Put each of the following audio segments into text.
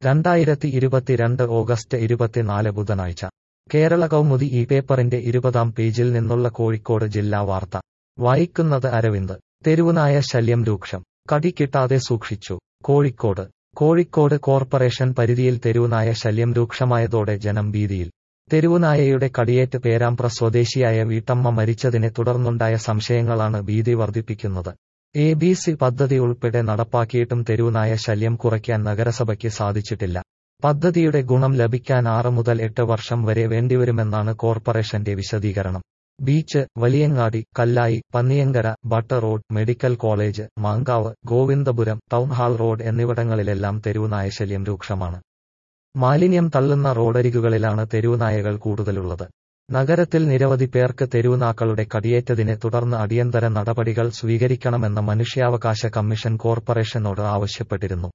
രണ്ടായിരത്തി ഇരുപത്തിരണ്ട് ഓഗസ്റ്റ് ഇരുപത്തിനാല് ബുധനാഴ്ച കേരള കൗമുദി ഈ പേപ്പറിന്റെ ഇരുപതാം പേജിൽ നിന്നുള്ള കോഴിക്കോട് ജില്ലാ വാർത്ത വായിക്കുന്നത് അരവിന്ദ് തെരുവുനായ ശല്യം രൂക്ഷം കടി കിട്ടാതെ സൂക്ഷിച്ചു കോഴിക്കോട് കോഴിക്കോട് കോർപ്പറേഷൻ പരിധിയിൽ തെരുവുനായ ശല്യം രൂക്ഷമായതോടെ ജനം ഭീതിയിൽ തെരുവുനായയുടെ കടിയേറ്റ് പേരാമ്പ്ര സ്വദേശിയായ വീട്ടമ്മ മരിച്ചതിനെ തുടർന്നുണ്ടായ സംശയങ്ങളാണ് ഭീതി വർദ്ധിപ്പിക്കുന്നത് എ ബി സി പദ്ധതി ഉൾപ്പെടെ നടപ്പാക്കിയിട്ടും തെരുവുനായ ശല്യം കുറയ്ക്കാൻ നഗരസഭയ്ക്ക് സാധിച്ചിട്ടില്ല പദ്ധതിയുടെ ഗുണം ലഭിക്കാൻ ആറ് മുതൽ എട്ട് വർഷം വരെ വേണ്ടിവരുമെന്നാണ് കോർപ്പറേഷന്റെ വിശദീകരണം ബീച്ച് വലിയങ്ങാടി കല്ലായി പന്നിയങ്കര ബട്ടർ road medical college Mankavu Govindapuram town hall road എന്നിവിടങ്ങളിലെല്ലാം തെരുവുനായ ശല്യം രൂക്ഷമാണ് മാലിന്യം തള്ളുന്ന റോഡരികുകളിലാണ് തെരുവുനായകൾ കൂടുതലുള്ളത് നഗരത്തിൽ നിരവധി പേർക്ക് തെരുവുനാക്കളുടെ കടിയേറ്റതിനെ തുടർന്ന് അടിയന്തര നടപടികൾ സ്വീകരിക്കണമെന്ന് മനുഷ്യാവകാശ കമ്മീഷൻ കോർപ്പറേഷനോട് ആവശ്യപ്പെട്ടിരുന്നു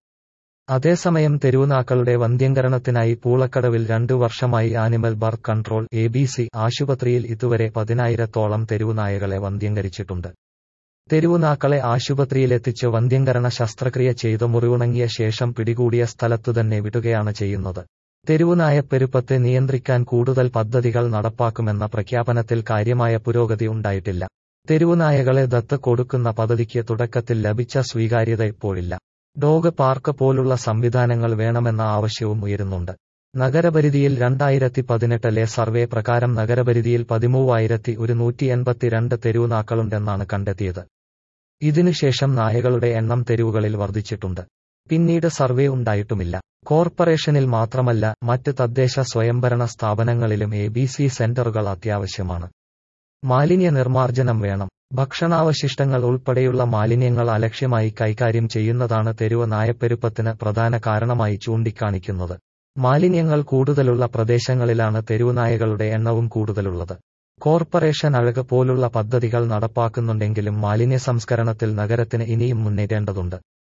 അതേസമയം തെരുവുനാക്കളുടെ വന്ധ്യംകരണത്തിനായി പൂളക്കടവിൽ രണ്ടു വർഷമായി animal birth control A B C ആശുപത്രിയിൽ ഇതുവരെ പതിനായിരത്തോളം തെരുവുനായകളെ വന്ധ്യംകരിച്ചിട്ടുണ്ട് തെരുവുനാക്കളെ ആശുപത്രിയിലെത്തിച്ച് വന്ധ്യംകരണ ശസ്ത്രക്രിയ ചെയ്ത് മുറിവുണങ്ങിയ ശേഷം പിടികൂടിയ സ്ഥലത്തുതന്നെ വിടുകയാണ് ചെയ്യുന്നത് തെരുവുനായ പെരുപ്പത്തെ നിയന്ത്രിക്കാൻ കൂടുതൽ പദ്ധതികൾ നടപ്പാക്കുമെന്ന പ്രഖ്യാപനത്തിൽ കാര്യമായ പുരോഗതി ഉണ്ടായിട്ടില്ല തെരുവുനായകളെ ദത്ത് കൊടുക്കുന്ന പദ്ധതിക്ക് തുടക്കത്തിൽ ലഭിച്ച സ്വീകാര്യത ഇപ്പോഴില്ല ഡോഗ് പാർക്ക് പോലുള്ള സംവിധാനങ്ങൾ വേണമെന്ന ആവശ്യവും ഉയരുന്നുണ്ട് നഗരപരിധിയിൽ രണ്ടായിരത്തി പതിനെട്ടിലെ സർവേ പ്രകാരം നഗരപരിധിയിൽ പതിമൂവായിരത്തി ഒരുന്നൂറ്റി എൺപത്തിരണ്ട് തെരുവുനാക്കളുണ്ടെന്നാണ് കണ്ടെത്തിയത് ഇതിനുശേഷം നായകളുടെ എണ്ണം തെരുവുകളിൽ വർദ്ധിച്ചിട്ടുണ്ട് പിന്നീട് സർവേ ഉണ്ടായിട്ടുമില്ല കോർപ്പറേഷനിൽ മാത്രമല്ല മറ്റ് തദ്ദേശ സ്വയംഭരണ സ്ഥാപനങ്ങളിലും എ ബി സി സെന്ററുകൾ അത്യാവശ്യമാണ് മാലിന്യ നിർമ്മാർജ്ജനം വേണം ഭക്ഷണാവശിഷ്ടങ്ങൾ ഉൾപ്പെടെയുള്ള മാലിന്യങ്ങൾ അലക്ഷ്യമായി കൈകാര്യം ചെയ്യുന്നതാണ് തെരുവ് നായപ്പെരുപ്പത്തിന് പ്രധാന കാരണമായി ചൂണ്ടിക്കാണിക്കുന്നത് മാലിന്യങ്ങൾ കൂടുതലുള്ള പ്രദേശങ്ങളിലാണ് തെരുവുനായകളുടെ എണ്ണവും കൂടുതലുള്ളത് കോർപ്പറേഷൻ അഴക് പോലുള്ള പദ്ധതികൾ നടപ്പാക്കുന്നുണ്ടെങ്കിലും മാലിന്യ സംസ്കരണത്തിൽ നഗരത്തിന് ഇനിയും മുന്നേറേണ്ടതുണ്ട്